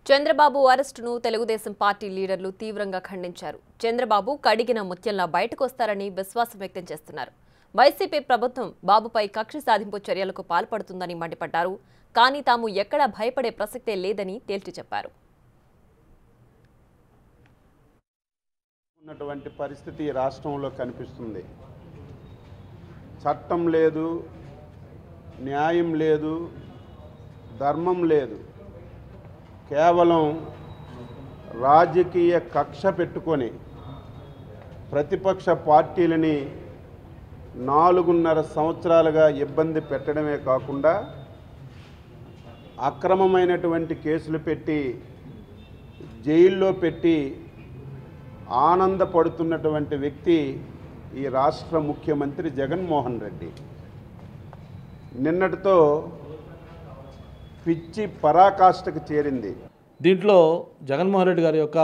చంద్రబాబు అరెస్టును తెలుగుదేశం పార్టీ లీడర్లు తీవ్రంగా ఖండించారు చంద్రబాబు కడిగిన ముత్యంలా బయటకు వస్తారని విశ్వాసం వ్యక్తం చేస్తున్నారు వైసీపీ ప్రభుత్వం బాబుపై కక్ష సాధింపు చర్యలకు పాల్పడుతుందని మండిపడ్డారు కానీ తాము ఎక్కడా భయపడే ప్రసక్తే లేదని తేల్చి చెప్పారు ఉన్నటువంటి పరిస్థితి ఈ రాష్ట్రంలో కనిపిస్తుంది చట్టం లేదు న్యాయం లేదు ధర్మం లేదు కేవలం రాజకీయ కక్ష పెట్టుకొని ప్రతిపక్ష పార్టీలని నాలుగున్నర సంవత్సరాలుగా ఇబ్బంది పెట్టడమే కాకుండా అక్రమమైనటువంటి కేసులు పెట్టి జైల్లో పెట్టి ఆనందపడుతున్నటువంటి వ్యక్తి ఈ రాష్ట్ర ముఖ్యమంత్రి జగన్మోహన్ రెడ్డి నిన్నటితో పిచ్చి పరాకాష్ఠకు చేరింది దీంట్లో జగన్మోహన్ రెడ్డి గారి యొక్క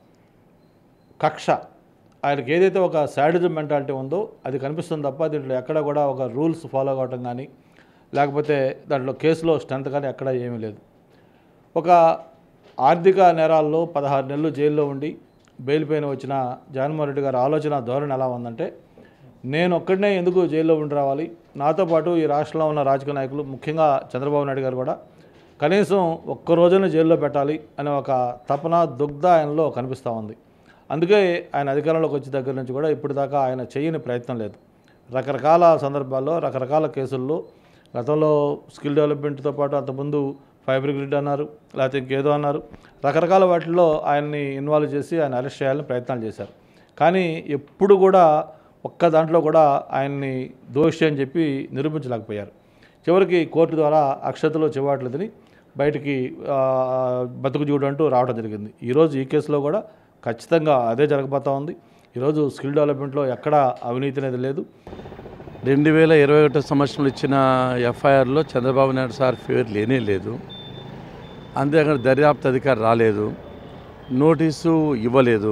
కక్ష ఆయనకి ఏదైతే ఒక శాడిజం మెంటాలిటీ ఉందో అది కనిపిస్తుంది తప్ప దీంట్లో ఎక్కడ కూడా ఒక రూల్స్ ఫాలో కావటం కానీ లేకపోతే దాంట్లో కేసులో స్ట్రెంత్ కానీ ఎక్కడ ఏమీ లేదు ఒక ఆర్థిక నేరాల్లో పదహారు నెలలు జైల్లో ఉండి బెయిల్ పైన వచ్చిన జగన్మోహన్ రెడ్డి గారి ఆలోచన ధోరణి ఎలా ఉందంటే నేను ఒక్కడనే ఎందుకు జైల్లో ఉండి రావాలి నాతో పాటు ఈ రాష్ట్రంలో ఉన్న రాజకీయ నాయకులు ముఖ్యంగా చంద్రబాబు నాయుడు గారు కూడా కనీసం ఒక్క రోజున జైల్లో పెట్టాలి అనే ఒక తపన దుగ్ధ ఆయనలో కనిపిస్తూ ఉంది అందుకే ఆయన అధికారంలోకి వచ్చిన దగ్గర నుంచి కూడా ఇప్పటిదాకా ఆయన చేయని ప్రయత్నం లేదు రకరకాల సందర్భాల్లో రకరకాల కేసుల్లో గతంలో స్కిల్ డెవలప్మెంట్తో పాటు అంతకుముందు ఫైబర్ గ్రిడ్ అన్నారు లేకపోతే ఇంకేదో అన్నారు రకరకాల వాటిల్లో ఆయన్ని ఇన్వాల్వ్ చేసి ఆయన అరెస్ట్ చేయాలని ప్రయత్నాలు చేశారు కానీ ఎప్పుడు కూడా ఒక్క దాంట్లో కూడా ఆయన్ని దోషి అని చెప్పి నిరూపించలేకపోయారు చివరికి కోర్టు ద్వారా అక్షతలో చివాట్లేదని బయటికి ఆ, బతుకు చూడు అంటూ రావడం జరిగింది ఈరోజు ఈ కేసులో కూడా ఖచ్చితంగా అదే జరగబోతా ఉంది ఈరోజు స్కిల్ డెవలప్మెంట్లో ఎక్కడా అవినీతి అనేది లేదు రెండు వేల ఇరవై ఒకటో సంవత్సరంలో ఇచ్చిన ఎఫ్ఐఆర్లో చంద్రబాబు నాయుడు సార్ పేరు లేనే లేదు అంతేకాకుండా దర్యాప్తు అధికారి రాలేదు నోటీసు ఇవ్వలేదు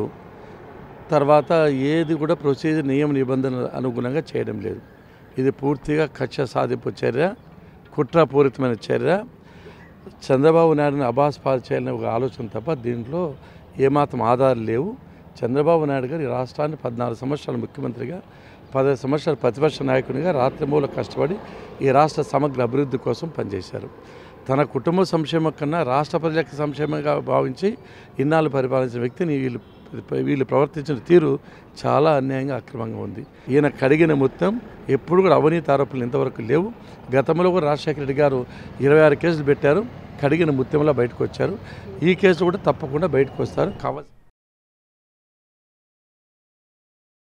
తర్వాత ఏది కూడా ప్రొసీజర్ నియమ నిబంధనల అనుగుణంగా చేయడం లేదు ఇది పూర్తిగా కక్ష సాధింపు చర్య కుట్రపూరితమైన చర్య చంద్రబాబు నాయుడుని అబాస్ పాలు చేయాలనే ఒక ఆలోచన తప్ప దీంట్లో ఏమాత్రం ఆధారాలు లేవు చంద్రబాబు నాయుడు గారు ఈ రాష్ట్రాన్ని పద్నాలుగు సంవత్సరాల ముఖ్యమంత్రిగా పదహైదు సంవత్సరాల ప్రతిపక్ష నాయకునిగా రాత్రిమూల కష్టపడి ఈ రాష్ట్ర సమగ్ర అభివృద్ధి కోసం పనిచేశారు తన కుటుంబ సంక్షేమం కన్నా రాష్ట్ర ప్రజలకు సంక్షేమంగా భావించి ఇన్నాళ్ళు పరిపాలించిన వ్యక్తిని వీళ్ళు వీళ్ళు ప్రవర్తించిన తీరు చాలా అన్యాయంగా అక్రమంగా ఉంది ఈయన కడిగిన మొత్తం ఎప్పుడు కూడా అవినీతి ఆరోపణలు ఇంతవరకు లేవు గతంలో కూడా రాజశేఖర రెడ్డి గారు ఇరవై ఆరు కేసులు పెట్టారు కడిగిన ముత్యంలో బయటకు వచ్చారు ఈ కేసు కూడా తప్పకుండా బయటకు వస్తారు కావాల్సి